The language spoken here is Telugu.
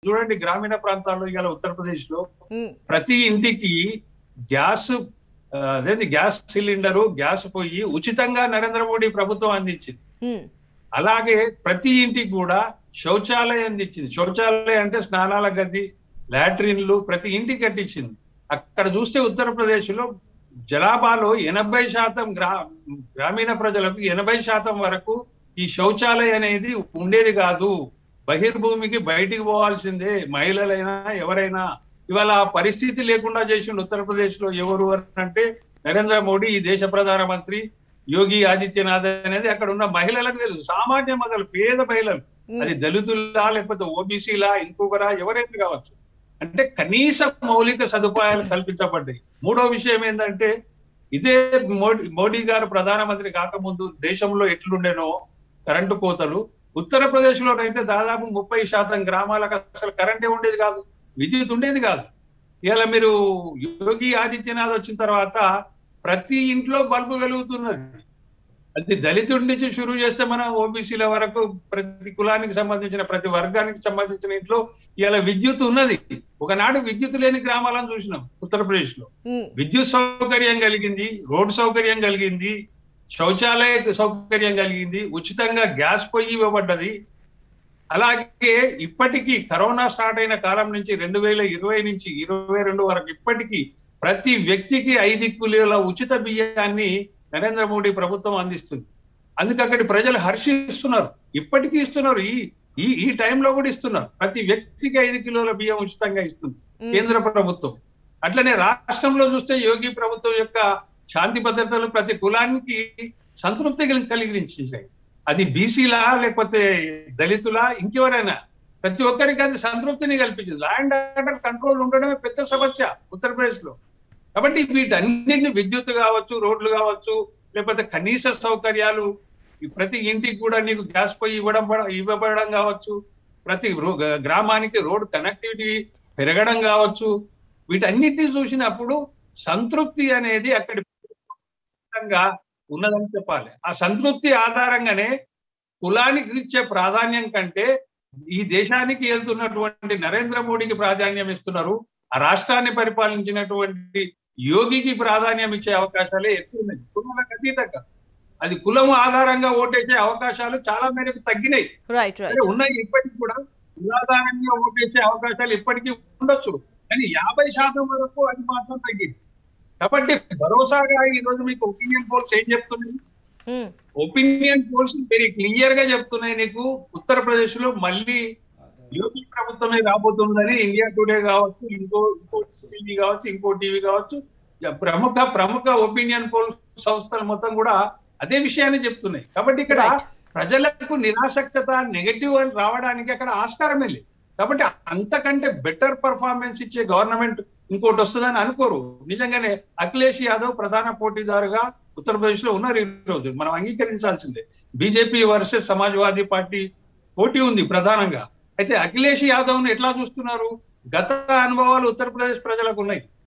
చూడండి గ్రామీణ ప్రాంతాల్లో ఇవాళ ఉత్తరప్రదేశ్ లో ఉమ్, ప్రతి ఇంటికి గ్యాస్ ఆ, అదేంటి గ్యాస్ సిలిండరు గ్యాస్ పొయ్యి ఉచితంగా నరేంద్ర మోడీ ప్రభుత్వం అందించింది ఉమ్, అలాగే ప్రతి ఇంటికి కూడా శౌచాలయం అందించింది శౌచాలయం అంటే స్నానాల గది లాట్రిన్లు ప్రతి ఇంటికి కట్టించింది అక్కడ చూస్తే ఉత్తరప్రదేశ్ లో జనాభాలో ఎనభై శాతం గ్రా గ్రామీణ ప్రజలకు ఎనభై శాతం వరకు ఈ శౌచాలయం అనేది ఉండేది కాదు బహిర్భూమికి బయటికి పోవాల్సిందే మహిళలైనా ఎవరైనా ఇవాళ ఆ పరిస్థితి లేకుండా చేసిండు ఉత్తరప్రదేశ్ లో ఎవరు అంటే నరేంద్ర మోడీ ఈ దేశ ప్రధానమంత్రి యోగి ఆదిత్యనాథ్ అనేది అక్కడ ఉన్న మహిళలకు తెలుసు సామాన్య మహిళలు పేద మహిళలు ఉమ్, అది దళితులా లేకపోతే ఓబీసీలా ఇంకొకరా ఎవరైనా కావచ్చు అంటే కనీస మౌలిక సదుపాయాలు కల్పించబడ్డాయి మూడో విషయం ఏంటంటే ఇదే మోడీ మోడీ గారు ప్రధానమంత్రి కాకముందు దేశంలో ఎట్లుండేనో కరెంటు కోతలు ఉత్తరప్రదేశ్ లోనైతే దాదాపు ముప్పై శాతం గ్రామాలకు అసలు కరెంటే ఉండేది కాదు విద్యుత్ ఉండేది కాదు ఇలా మీరు యోగి ఆదిత్యనాథ్ వచ్చిన తర్వాత ప్రతి ఇంట్లో బల్బు వెలుగుతున్నది అది దళితుడి నుంచి షురూ చేస్తే మనం ఓబీసీల వరకు ప్రతి కులానికి సంబంధించిన ప్రతి వర్గానికి సంబంధించిన ఇంట్లో ఇలా విద్యుత్ ఉన్నది ఒకనాడు విద్యుత్ లేని గ్రామాలను చూసినాం ఉత్తరప్రదేశ్ లో ఉమ్, విద్యుత్ సౌకర్యం కలిగింది రోడ్ సౌకర్యం కలిగింది శౌచాలయ సౌకర్యం కలిగింది ఉచితంగా గ్యాస్ పొయ్యి ఇవ్వబడ్డది అలాగే ఇప్పటికీ కరోనా స్టార్ట్ అయిన కాలం నుంచి రెండు వేల ఇరవై నుంచి ఇరవై రెండు వరకు ఇప్పటికీ ప్రతి వ్యక్తికి ఐదు కిలోల ఉచిత బియ్యాన్ని నరేంద్ర మోడీ ప్రభుత్వం అందిస్తుంది అందుకే అక్కడి ప్రజలు హర్షిస్తున్నారు ఇప్పటికీ ఇస్తున్నారు ఈ ఈ ఈ టైంలో కూడా ఇస్తున్నారు ప్రతి వ్యక్తికి ఐదు కిలోల బియ్యం ఉచితంగా ఇస్తుంది ఉమ్, కేంద్ర ప్రభుత్వం అట్లనే రాష్ట్రంలో చూస్తే యోగి ప్రభుత్వం యొక్క శాంతి భద్రతలు ప్రతి కులానికి సంతృప్తి కలి- కలిగించేసాయి అది బీసీలా లేకపోతే దళితులా ఇంకెవరైనా ప్రతి ఒక్కరికి అది సంతృప్తిని కల్పించింది ల్యాండ్ ఆర్డర్ కంట్రోల్ ఉండడమే పెద్ద సమస్య ఉత్తరప్రదేశ్ లో కాబట్టి వీటన్నిటిని విద్యుత్ కావచ్చు రోడ్లు కావచ్చు లేకపోతే కనీస సౌకర్యాలు ఈ ప్రతి ఇంటికి కూడా నీకు గ్యాస్ పొయ్యి ఇవ్వడం పడ- ఇవ్వబడడం కావచ్చు ప్రతి రో- గ్రామానికి రోడ్ కనెక్టివిటీ పెరగడం కావచ్చు వీటన్నిటిని చూసినప్పుడు సంతృప్తి అనేది అక్కడి ఖచ్చితంగా ఉన్నదని చెప్పాలి ఆ సంతృప్తి ఆధారంగానే కులానికి ఇచ్చే ప్రాధాన్యం కంటే ఈ దేశానికి వెళ్తున్నటువంటి నరేంద్ర మోడీకి ప్రాధాన్యం ఇస్తున్నారు ఆ రాష్ట్రాన్ని పరిపాలించినటువంటి యోగికి ప్రాధాన్యం ఇచ్చే అవకాశాలే ఎక్కువ ఉన్నాయి కులాలకు అతీతంగా అది కులం ఆధారంగా ఓటేసే అవకాశాలు చాలా మేరకు తగ్గినాయి రైట్ సరే రైట్ ఉన్నాయి ఇప్పటికి కూడా కులాధారంగా ఓటేసే అవకాశాలు ఇప్పటికీ ఉండొచ్చు కానీ యాభై శాతం వరకు అది మాత్రం తగ్గింది కాబట్టి భరోసాగా ఈ రోజు మీకు ఒపీనియన్ పోల్స్ ఏం చెప్తున్నాయి um, opinion polls very clear గా చెప్తున్నాయి నీకు ఉత్తరప్రదేశ్ లో మళ్ళీ యోగి ప్రభుత్వమే రాబోతుందని ఇండియా టుడే కావచ్చు ఇంకో ఇంకో టీవీ కావచ్చు ఇంకో టీవీ కావచ్చు ప్రముఖ ప్రముఖ ఒపీనియన్ పోల్ సంస్థలు మొత్తం కూడా అదే విషయాన్ని చెప్తున్నాయి కాబట్టి ఇక్కడ Right. ప్రజలకు నిరాసక్తత నెగటివ్ అని రావడానికి అక్కడ ఆస్కారమే లేదు కాబట్టి అంతకంటే బెటర్ పర్ఫార్మెన్స్ ఇచ్చే గవర్నమెంట్ ఇంకోటి వస్తుందని అనుకోరు నిజంగానే అఖిలేష్ యాదవ్ ప్రధాన పోటీదారుగా ఉత్తరప్రదేశ్ లో ఉన్నారు ఈ రోజు మనం అంగీకరించాల్సిందే బీజేపీ వర్సెస్ సమాజ్వాదీ పార్టీ పోటీ ఉంది ప్రధానంగా అయితే అఖిలేష్ యాదవ్ ను ఎట్లా చూస్తున్నారు గత అనుభవాలు ఉత్తరప్రదేశ్ ప్రజలకు ఉన్నాయి